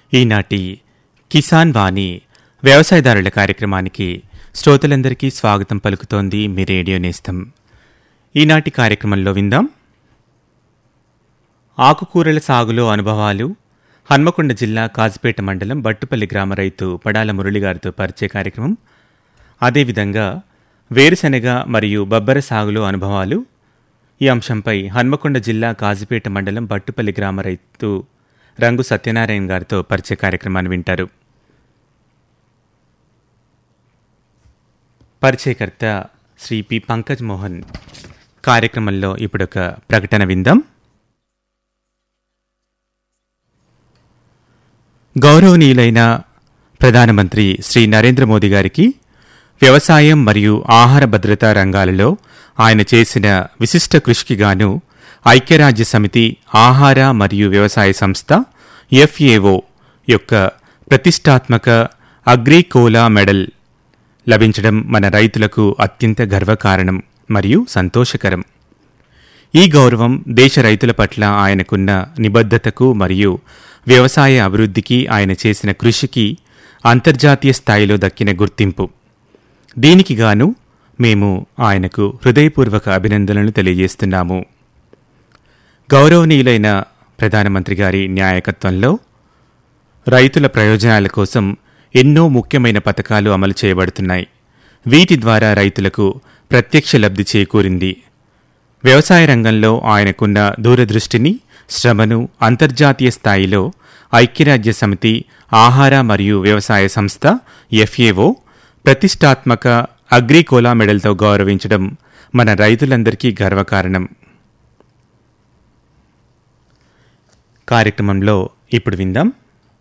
ఈనాటి కిసాన్ వాణి వ్యవసాయదారుల కార్యక్రమానికి శ్రోతలందరికీ స్వాగతం పలుకుతోంది మీ రేడియో నేస్తం ఈనాటి కార్యక్రమంలో విందాం ఆకుకూరల సాగులో అనుభవాలు హన్మకొండ జిల్లా కాజిపేట మండలం బట్టుపల్లి గ్రామ రైతు పడాల మురళి గారితో పరిచయ కార్యక్రమం అదేవిధంగా వేరుశెనగ మరియు బబ్బర సాగులో అనుభవాలు ఈ అంశంపై హన్మకొండ జిల్లా కాజిపేట మండలం బట్టుపల్లి గ్రామ రైతు రంగు సత్యనారాయణ గారితో పరిచయ కార్యక్రమాన్ని వింటారు పరిచయకర్త శ్రీ పి పంకజ్ మోహన్ కార్యక్రమంలో ఇప్పుడొక ప్రకటన విందాం గౌరవనీయులైన ప్రధానమంత్రి శ్రీ నరేంద్ర మోదీ గారికి వ్యవసాయం మరియు ఆహార భద్రతా రంగాలలో ఆయన చేసిన విశిష్ట కృషికి గాను ఐక్యరాజ్య సమితి ఆహార మరియు వ్యవసాయ సంస్థ ఎఫ్ఏఓ యొక్క ప్రతిష్టాత్మక అగ్రికోలా మెడల్ లభించడం మన రైతులకు అత్యంత గర్వకారణం మరియు సంతోషకరం ఈ గౌరవం దేశ రైతుల పట్ల ఆయనకున్న నిబద్ధతకు మరియు వ్యవసాయ అభివృద్ధికి ఆయన చేసిన కృషికి అంతర్జాతీయ స్థాయిలో దక్కిన గుర్తింపు దీనికి గాను మేము ఆయనకు హృదయపూర్వక అభినందనలు తెలియజేస్తున్నాము గౌరవనీయులైన ప్రధానమంత్రి గారి న్యాయకత్వంలో రైతుల ప్రయోజనాల కోసం ఎన్నో ముఖ్యమైన పథకాలు అమలు చేయబడుతున్నాయి వీటి ద్వారా రైతులకు ప్రత్యక్ష లబ్ధి చేకూరింది వ్యవసాయ రంగంలో ఆయనకున్న దూరదృష్టిని శ్రమను అంతర్జాతీయ స్థాయిలో ఐక్యరాజ్య సమితి ఆహార మరియు వ్యవసాయ సంస్థ ఎఫ్ఏఓ ప్రతిష్టాత్మక అగ్రికోలా మెడల్తో గౌరవించడం మన రైతులందరికీ గర్వకారణం కార్యక్రమంలో ఇప్పుడు విందాం